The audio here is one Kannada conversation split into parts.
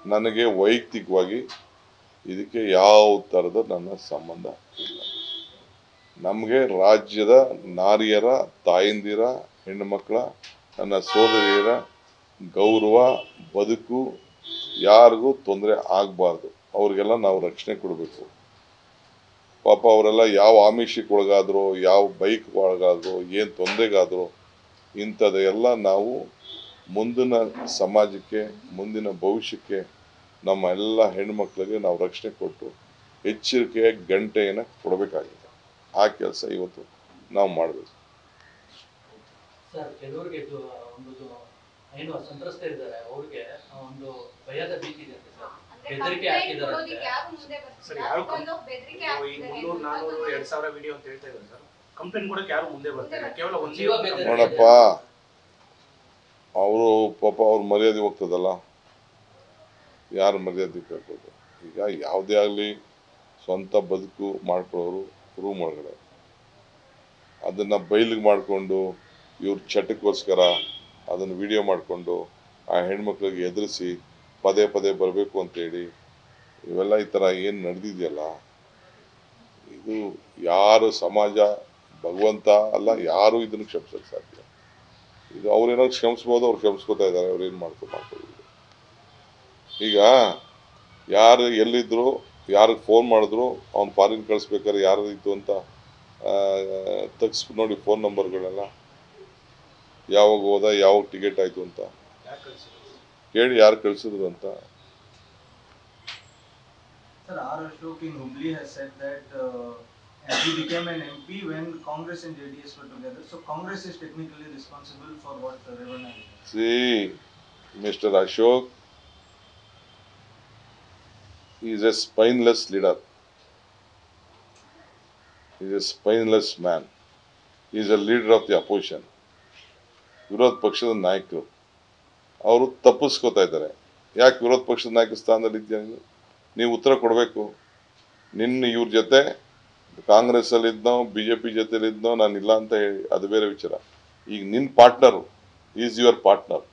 ನನಗೆ ವೈಯಕ್ತಿಕವಾಗಿ ಇದಕ್ಕೆ ಯಾವ ಥರದ ನನ್ನ ಸಂಬಂಧ ಇಲ್ಲ ನಮಗೆ ರಾಜ್ಯದ ನಾರಿಯರ ತಾಯಂದಿರ ಹೆಣ್ಣುಮಕ್ಕಳ ನನ್ನ ಸೋದರಿಯರ ಗೌರವ ಬದುಕು ಯಾರಿಗೂ ತೊಂದರೆ ಆಗಬಾರ್ದು ಅವ್ರಿಗೆಲ್ಲ ನಾವು ರಕ್ಷಣೆ ಕೊಡಬೇಕು ಪಾಪ ಅವರೆಲ್ಲ ಯಾವ ಆಮಿಷಕ್ಕೆ ಒಳಗಾದ್ರು ಯಾವ ಬೈಕ್ ಒಳಗಾದ್ರು ಏನು ತೊಂದರೆಗಾದ್ರು ಇಂಥದ್ದೆಲ್ಲ ನಾವು ಮುಂದಿನ ಸಮಾಜಕ್ಕೆ ಮುಂದಿನ ಭವಿಷ್ಯಕ್ಕೆ ನಮ್ಮ ಎಲ್ಲ ಹೆಣ್ಮಕ್ಳಿಗೆ ನಾವು ರಕ್ಷಣೆ ಕೊಟ್ಟು ಎಚ್ಚರಿಕೆಯ ಗಂಟೆಯನ್ನು ಕೊಡಬೇಕಾಗಿದೆ ಆ ಕೆಲಸ ಇವತ್ತು ನಾವು ಮಾಡಬೇಕು ಸರ್ ಕೆಲವರಿಗೆ ಇದು ಒಂದು ಏನು ಸಂತ್ರಸ್ತರಿದ್ದಾರೆ ಅವ್ರಿಗೆ ಒಂದು ಭಯದ ಭೀತಿ ಇದೆ ಅಂತೆ ಸರ್ ಬೆದರಿಕೆ ಹಾಕಿದಾರಂತೆ ಸರ್ ಯಾರು ಈ ಮುನ್ನೂರು ನಾನೂರು ಎರಡ್ ಸಾವಿರ ವಿಡಿಯೋ ಅಂತ ಹೇಳ್ತಾ ಇದ್ದಾರೆ ಸರ್ ಕಂಪ್ಲೇಂಟ್ ಕೊಡಕ್ಕೆ ಯಾರು ಮುಂದೆ ಬರ್ತಾರೆ ಕೇವಲ ಒಂದೇ ಜೀವ ಒಂದು ಬೆದರಿಕೆ. ನೋಡಪ್ಪ ಅವರು ಪಾಪ ಅವ್ರ ಮರ್ಯಾದೆ ಹೋಗ್ತದಲ್ಲ ಯಾರು ಮರ್ಯಾದೆ ಕಳ್ಕೋದು ಈಗ ಯಾವುದೇ ಆಗಲಿ ಸ್ವಂತ ಬದುಕು ಮಾಡ್ಕೊಳ್ಳೋರು ರೂಮ್ ಒಳಗಡೆ ಅದನ್ನು ಬಯಲಿಗೆ ಮಾಡಿಕೊಂಡು ಇವ್ರ ಚಟಕ್ಕೋಸ್ಕರ ಅದನ್ನು ವಿಡಿಯೋ ಮಾಡಿಕೊಂಡು ಆ ಹೆಣ್ಮಕ್ಳಿಗೆ ಎದುರಿಸಿ ಪದೇ ಪದೇ ಬರಬೇಕು ಅಂತೇಳಿ ಇವೆಲ್ಲ ಈ ಥರ ಏನು ನಡೆದಿದೆಯಲ್ಲ ಇದು ಯಾರು ಸಮಾಜ ಭಗವಂತ ಅಲ್ಲ ಯಾರು ಇದನ್ನು ಕ್ಷಮಿಸಕ್ಕೆ ಸಾಧ್ಯ ಇದು ಅವ್ರೇನೋ ಕ್ಷಮಿಸ್ಬೋದು ಅವ್ರು ಕ್ಷಮಿಸ್ಕೋತಾ ಇದ್ದಾರೆ ಅವ್ರು ಏನು ಮಾಡ್ಕೊ ಮಾಡ್ಕೊಳ್ಳಿ ಈಗ ಯಾರು ಎಲ್ಲಿದ್ರು ಯಾರಿಗೆ ಫೋನ್ ಮಾಡಿದ್ರು ಅವ್ನು ಫಾರಿನ್ ಕಳಿಸ್ಬೇಕಾದ್ರೆ ಯಾರು ಇತ್ತು ಅಂತ ತೆಗ್ಸ್ ನೋಡಿ ಫೋನ್ ನಂಬರ್ಗಳೆಲ್ಲ ಯಾವಾಗ ಹೋದ ಯಾವಾಗ ಟಿಕೆಟ್ ಆಯಿತು ಅಂತ ಯಾಕೆ ಕಳ್ಸಿದ್ರು? ಕೇಳಿ ಯಾರು ಕಳಿಸಿದ್ರು ಅಂತ Sir, R. Ashok in Hubli has said that uh, he became an MP when Congress and JDS were together. So Congress is technically responsible for what uh, Revana has done. See, Mr. Ashok is a spineless leader. He is a spineless man. He is a leader of the opposition. ವಿರೋಧ ಪಕ್ಷದ ನಾಯಕರು ಅವರು ತಪ್ಪಿಸ್ಕೋತಾ ಇದ್ದಾರೆ ಯಾಕೆ ವಿರೋಧ ಪಕ್ಷದ ನಾಯಕ ಸ್ಥಾನದಲ್ಲಿ ಇದ್ದೀಯ ನೀನು ನೀವು ಉತ್ತರ ಕೊಡಬೇಕು ನಿನ್ನ ಇವ್ರ ಜೊತೆ ಕಾಂಗ್ರೆಸ್ಸಲ್ಲಿದ್ದೋ ಬಿ ಜೆ ಪಿ ಜೊತೆಲಿದ್ದೋ ನಾನು ಇಲ್ಲ ಅಂತ ಹೇಳಿ ಅದು ಬೇರೆ ವಿಚಾರ ಈಗ ನಿನ್ನ ಪಾರ್ಟ್ನರು ಈಸ್ ಯುವರ್ ಪಾರ್ಟ್ನರ್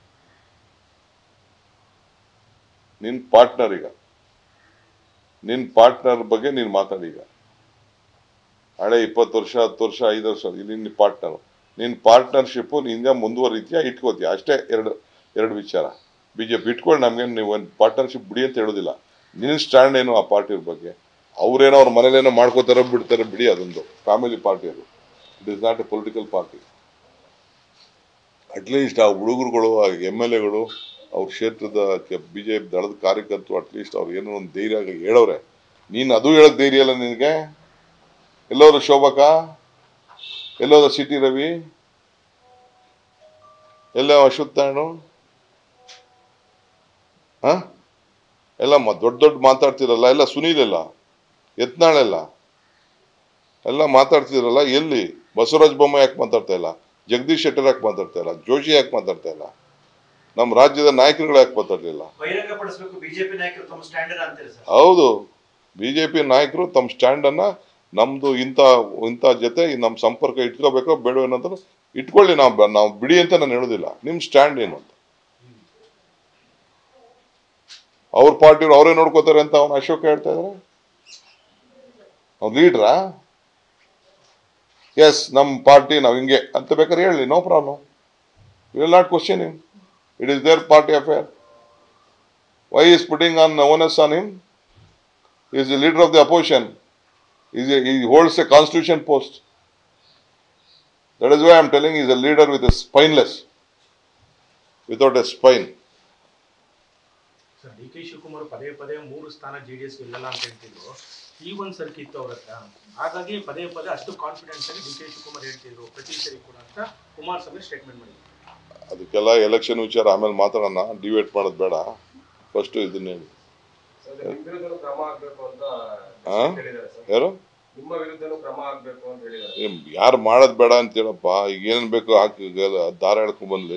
ನಿನ್ನ ಪಾರ್ಟ್ನರ್ ಈಗ ನಿನ್ನ ಪಾರ್ಟ್ನರ್ ಬಗ್ಗೆ ನೀನು ಮಾತಾಡಿ ಈಗ ಹಳೆ ಇಪ್ಪತ್ತು ವರ್ಷ ಹತ್ತು ವರ್ಷ ಐದು ವರ್ಷ ಇದು ನಿನ್ನ ಪಾರ್ಟ್ನರ್ ನಿನ್ನ ಪಾರ್ಟ್ನರ್ಶಿಪ್ಪು ನಿಂದ ಮುಂದುವರಿತೀಯಾ ಇಟ್ಕೋತೀಯ ಅಷ್ಟೇ ಎರಡು ಎರಡು ವಿಚಾರ ಬಿ ಜೆ ಪಿ ಇಟ್ಕೊಂಡು ನಮಗೆ ನೀವು ಒಂದು ಪಾರ್ಟ್ನರ್ಶಿಪ್ ಬಿಡಿ ಅಂತ ಹೇಳೋದಿಲ್ಲ ನಿನ್ನ ಸ್ಟ್ಯಾಂಡ್ ಏನು ಆ ಪಾರ್ಟಿ ಬಗ್ಗೆ ಅವ್ರೇನೋ ಅವ್ರ ಮನೇಲೇನೋ ಮಾಡ್ಕೋತಾರೋ ಬಿಡ್ತಾರೋ ಬಿಡಿ ಅದೊಂದು ಫ್ಯಾಮಿಲಿ ಪಾರ್ಟಿ ಅದು it is not a political party at least ಆ ಹುಡುಗರುಗಳು ಆ ಎಮ್ ಎಲ್ ಎಗಳು ಅವ್ರ ಕ್ಷೇತ್ರದ ಬಿ ಜೆ ಪಿ ದಳದ ಕಾರ್ಯಕರ್ತರು ಅಟ್ಲೀಸ್ಟ್ ಅವ್ರು ಏನೋ ಒಂದು ಧೈರ್ಯ ಹೇಳವ್ರೆ ನೀನು ಅದು ಹೇಳಕ್ ಧೈರ್ಯ ಇಲ್ಲ ನಿನಗೆ ಎಲ್ಲೋದ ಶೋಭಕ ಎಲ್ಲೋದ ಸಿಟಿ ರವಿ ಎಲ್ಲ ಅಶ್ವತ್ಥಾಣು ಹಾ ಎಲ್ಲ ಮ- ದೊಡ್ಡ ದೊಡ್ಡ ಮಾತಾಡ್ತಿರಲ್ಲ ಎಲ್ಲ ಸುನೀಲ್ ಎಲ್ಲ ಯತ್ನಾಳೆಲ್ಲ ಎಲ್ಲ ಮಾತಾಡ್ತಿರಲ್ಲ ಎಲ್ಲಿ ಬಸವರಾಜ ಬೊಮ್ಮಾಯಿ ಯಾಕೆ ಮಾತಾಡ್ತಾ ಇಲ್ಲ ಜಗದೀಶ್ ಶೆಟ್ಟರ್ ಯಾಕೆ ಮಾತಾಡ್ತಾ ಇಲ್ಲ ಜೋಶಿ ಯಾಕೆ ಮಾತಾಡ್ತಾ ಇಲ್ಲ ನಮ್ಮ ರಾಜ್ಯದ ನಾಯಕರುಗಳು ಯಾಕೆ ಮಾತಾಡ್ಲಿಲ್ಲ ಬಹಿರಂಗ ಪಡಿಸಬೇಕು ಬಿಜೆಪಿ ನಾಯಕರು ತಮ್ಮ ಸ್ಟ್ಯಾಂಡರ್ಡ್ ಅಂತೀರಿ ಸರ್ ಹೌದು ಬಿಜೆಪಿ ನಾಯಕರು ತಮ್ಮ ಸ್ಟ್ಯಾಂಡ್ ಅನ್ನ ನಮ್ದು ಇಂಥ ಇಂಥ ಜೊತೆ ನಮ್ಮ ಸಂಪರ್ಕ ಇಟ್ಕೋಬೇಕೋ ಬೇಡ ಅನ್ನೋದನ್ನ ಇಟ್ಕೊಳ್ಳಿ ನಾವು ನಾವು ಬಿಡಿ ಅಂತ ನಾನು ಹೇಳೋದಿಲ್ಲ ನಿಮ್ಮ ಸ್ಟ್ಯಾಂಡ್ ಏನು ಅಂತ ಅವ್ರ ಪಾರ್ಟಿಯವ್ರು ಅವರೇ ನೋಡ್ಕೋತಾರೆ ಅಂತ ಅವನು ಅಶೋಕ್ ಹೇಳ್ತಾ ಇದಾರೆ ಅವ್ನು ಲೀಡ್ರಾ ಎಸ್ ನಮ್ಮ ಪಾರ್ಟಿ ನಾವು ಹಿಂಗೆ ಅಂತ ಬೇಕಾದ್ರೆ ಹೇಳಿ no problem will not question him it is their party affair why is putting on onus on him is the leader of the opposition. He's a, he holds a constitution post. That is why I'm telling he's a leader with a spineless, without a spine. Sir D K Shivakumar ಪದೇ ಪದೇ ಮೂರು ಸ್ಥಾನ ಜೆ ಡಿ ಎಸ್ ಗೆಲ್ಲಲ್ಲ ಅಂತ ಹೇಳ್ತಿದ್ರು ಈ ಒಂದು ಸರ್ಕಿ ಇತ್ತು ಅವ್ರ ಹತ್ರ ಹಾಗಾಗಿ ಪದೇ ಪದೇ ಅಷ್ಟು ಕಾನ್ಫಿಡೆನ್ಸ್ ಅಲ್ಲಿ ಡಿ ಕೆ ಶಿವಕುಮಾರ್ ಹೇಳ್ತಿದ್ರು ಪ್ರತಿ ಸರಿ ಕೂಡ ಅಂತ ಕುಮಾರಸ್ವಾಮಿ ಸ್ಟೇಟ್ಮೆಂಟ್ ಮಾಡಿದ್ರು ಅದಕ್ಕೆಲ್ಲ ಎಲೆಕ್ಷನ್ ವಿಚಾರ ಆಮೇಲೆ ಮಾತಾಡೋಣ ಡಿಬೇಟ್ ಮಾಡೋದು ಬೇಡ ಫಸ್ಟ್ ಇದನ್ನ ಹೇಳಿ ನಿಮ್ಮ ವಿರುದ್ಧನೂ ಕ್ರಮ ಆಗ್ಬೇಕು ಅಂತ ಆ? ಹೇಳಿದ್ದಾರೆ ಸರ್ ಯಾರು ನಿಮ್ಮ ವಿರುದ್ಧನೂ ಕ್ರಮ ಆಗ್ಬೇಕು ಅಂತ ಹೇಳಿದ್ದಾರೆ ಏನ್ ಯಾರು ಮಾಡೋದು ಬೇಡ ಅಂತ ಹೇಳಪ್ಪ ಈಗ ಏನೇನು ಬೇಕು ಹಾಕಿ ಗ- ದಾರ ಎಳ್ಕೊಂಡ್ ಬಂದ್ಲಿ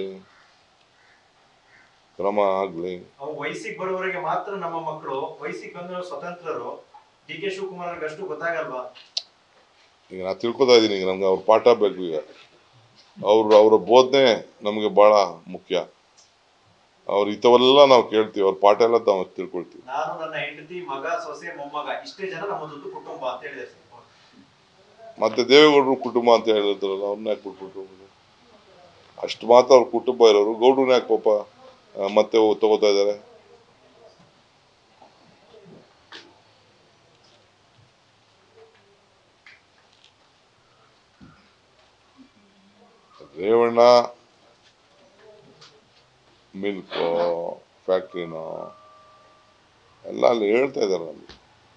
ಕ್ರಮ ಆಗ್ಲಿ ಅವು ವಯಸ್ಸಿಗೆ ಬರುವವರೆಗೆ ಮಾತ್ರ ನಮ್ಮ ಮಕ್ಕಳು ವಯಸ್ಸಿಗೆ ಬಂದ ಸ್ವತಂತ್ರರು ಡಿ ಕೆ ಶಿವಕುಮಾರ್ ಅವ್ರಿಗೆ ಅಷ್ಟು ಗೊತ್ತಾಗಲ್ವಾ ಈಗ ನಾ ತಿಳ್ಕೊತಾ ಇದ್ದೀನಿ ಈಗ ನಮ್ಗೆ ಅವ್ರ ಪಾಠ ಬೇಕು ಈಗ ಅವ್ರ ಅವರ ಬೋಧನೆ ನಮಗೆ ಭಾಳ ಮುಖ್ಯ ಅವ್ರ ಇಂಥವೆಲ್ಲ ನಾವು ಕೇಳ್ತೀವಿ ಅವ್ರ ಪಾಠ ಎಲ್ಲ ನಾವು ತಿಳ್ಕೊಳ್ತೀವಿ ನಾನು ನನ್ನ ಹೆಂಡತಿ ಮಗ ಸೊಸೆ ಮೊಮ್ಮಗ ಇಷ್ಟೇ ಜನ ನಮ್ಮದೊಂದು ಕುಟುಂಬ ಅಂತ ಹೇಳಿದೆ ಸರ್ ಮತ್ತೆ ದೇವೇಗೌಡರು ಕುಟುಂಬ ಅಂತ ಹೇಳಿದ್ರಲ್ಲ ಅವ್ರನ್ನ ಯಾಕೆ ಬಿಟ್ಬಿಟ್ರು ಅಷ್ಟು ಮಾತ್ರ ಅವ್ರ ಕುಟುಂಬ ಇರೋರು ಗೌಡ್ರನ್ನ ಯಾಕೆ ಪಾಪ ಆ, ಮತ್ತೆ ಹೋಗ್- ತಗೋತಾ ಇದ್ದಾರೆ ರೇವಣ್ಣ ಮಿಲ್ಕೋ ಫ್ಯಾಕ್ಟ್ರಿನೋ ಎಲ್ಲ ಅಲ್ಲಿ ಹೇಳ್ತಾ ಇದ್ದಾರೆ ಅಲ್ಲಿ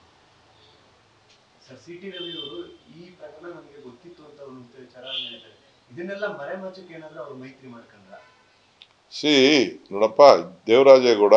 ಸರ್ ಸಿ ಟಿ ರವಿ ಅವರು ಈ ಪ್ರಕರಣ ನನಗೆ ಗೊತ್ತಿತ್ತು ಅಂತ ಒಂದು ವಿಚಾರ ಹೇಳ್ತಾರೆ ಇದನ್ನೆಲ್ಲ ಮರೆಮಾಚಕ್ಕೆ ಏನಾದ್ರೂ ಅವ್ರು ಮೈತ್ರಿ ಮಾಡ್ಕೊಂಡ್ರ ಸಿ ನೋಡಪ್ಪ ದೇವರಾಜೇಗೌಡ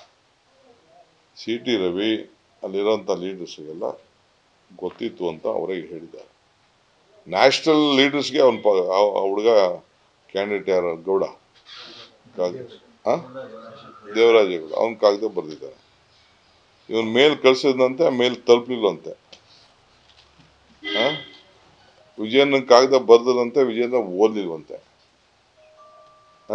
ಸಿ ಟಿ ರವಿ ಅಲ್ಲಿರೋಂಥ ಲೀಡರ್ಸ್ಗೆಲ್ಲ ಗೊತ್ತಿತ್ತು ಅಂತ ಅವರಿಗೆ ಹೇಳಿದ್ದಾರೆ ನ್ಯಾಷನಲ್ ಲೀಡರ್ಸ್ಗೆ ಅವನ ಪ ಆ ಹುಡುಗ ಕ್ಯಾಂಡಿಡೇಟ್ ಯಾರು ಗೌಡ ಕಾಗ್- ಆ? ದೇವರಾಜೇಗೌಡ ಅವನ ಕಾಗದ ಬರೆದಿದ್ದಾನೆ ಇವನ್ ಮೇಲ್ ಕಳ್ಸಿದಂತೆ ಮೇಲ್ ತಲುಪಲಿಲ್ಲಂತೆ ಆ? ವಿಜಯನ ಕಾಗದ ಬರ್ದದಂತೆ ವಿಜಯನ ಓದ್ಲಿಲ್ವಂತೆ ಆ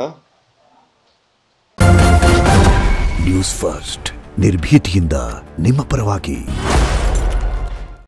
ನ್ಯೂಸ್ ಫಸ್ಟ್ ನಿರ್ಭೀತಿಯಿಂದ ನಿಮ್ಮ ಪರವಾಗಿ